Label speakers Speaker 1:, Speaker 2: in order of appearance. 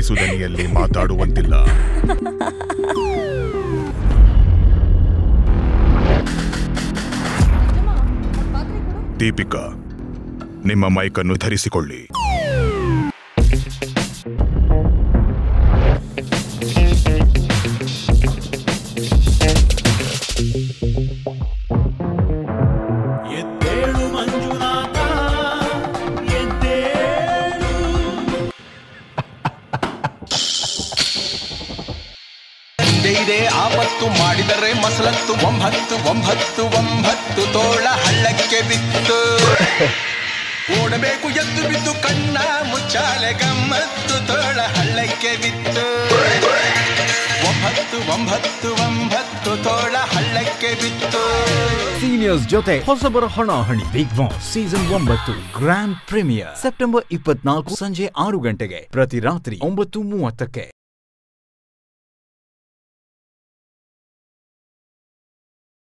Speaker 1: ಪಿಸುದನಿಯಲ್ಲಿ ಮಾತಾಡುವಂತಿಲ್ಲ ದೀಪಿಕಾ ನಿಮ್ಮ ಮೈಕನ್ನು ಧರಿಸಿಕೊಳ್ಳಿ
Speaker 2: ಎದ್ದೇಳು ಮಂಜುನಾಥ ಎದ್ದೇಳು
Speaker 3: ಇದೆ ಆಪತ್ತು ಮಾಡಿದರೆ ಮಸಲತ್ತು ಒಂಬತ್ತು ಒಂಬತ್ತು ಒಂಬತ್ತು ತೋಳ ಹಳ್ಳಕ್ಕೆ ಬಿತ್ತು ಓಡಬೇಕು ಎದ್ದು ಬಿದ್ದು ಕಣ್ಣ ಮುಚ್ಚಾಲೆ ಗಮ್ಮತ್ತು ತೋಳ ಹಳ್ಳಕ್ಕೆ ಬಿತ್ತು ಒಂಬತ್ತು ಒಂಬತ್ತು ಒಂಬತ್ತು ತೋಳ ಹಳ್ಳಕ್ಕೆ ಬಿತ್ತು
Speaker 4: ಸೀನಿಯರ್ಸ್ ಜೊತೆ ಹೊಸಬರ ಹಣಾಹಣಿ ಬಿಗ್ ಬಾಸ್ ಸೀಸನ್ ಒಂಬತ್ತು ಗ್ರ್ಯಾಂಡ್ ಪ್ರೀಮಿಯರ್ ಸೆಪ್ಟೆಂಬರ್ ಇಪ್ಪತ್ನಾಲ್ಕು ಸಂಜೆ ಆರು ಗಂಟೆಗೆ ಪ್ರತಿ ರಾತ್ರಿ ಒಂಬತ್ತು ಮೂವತ್ತಕ್ಕೆ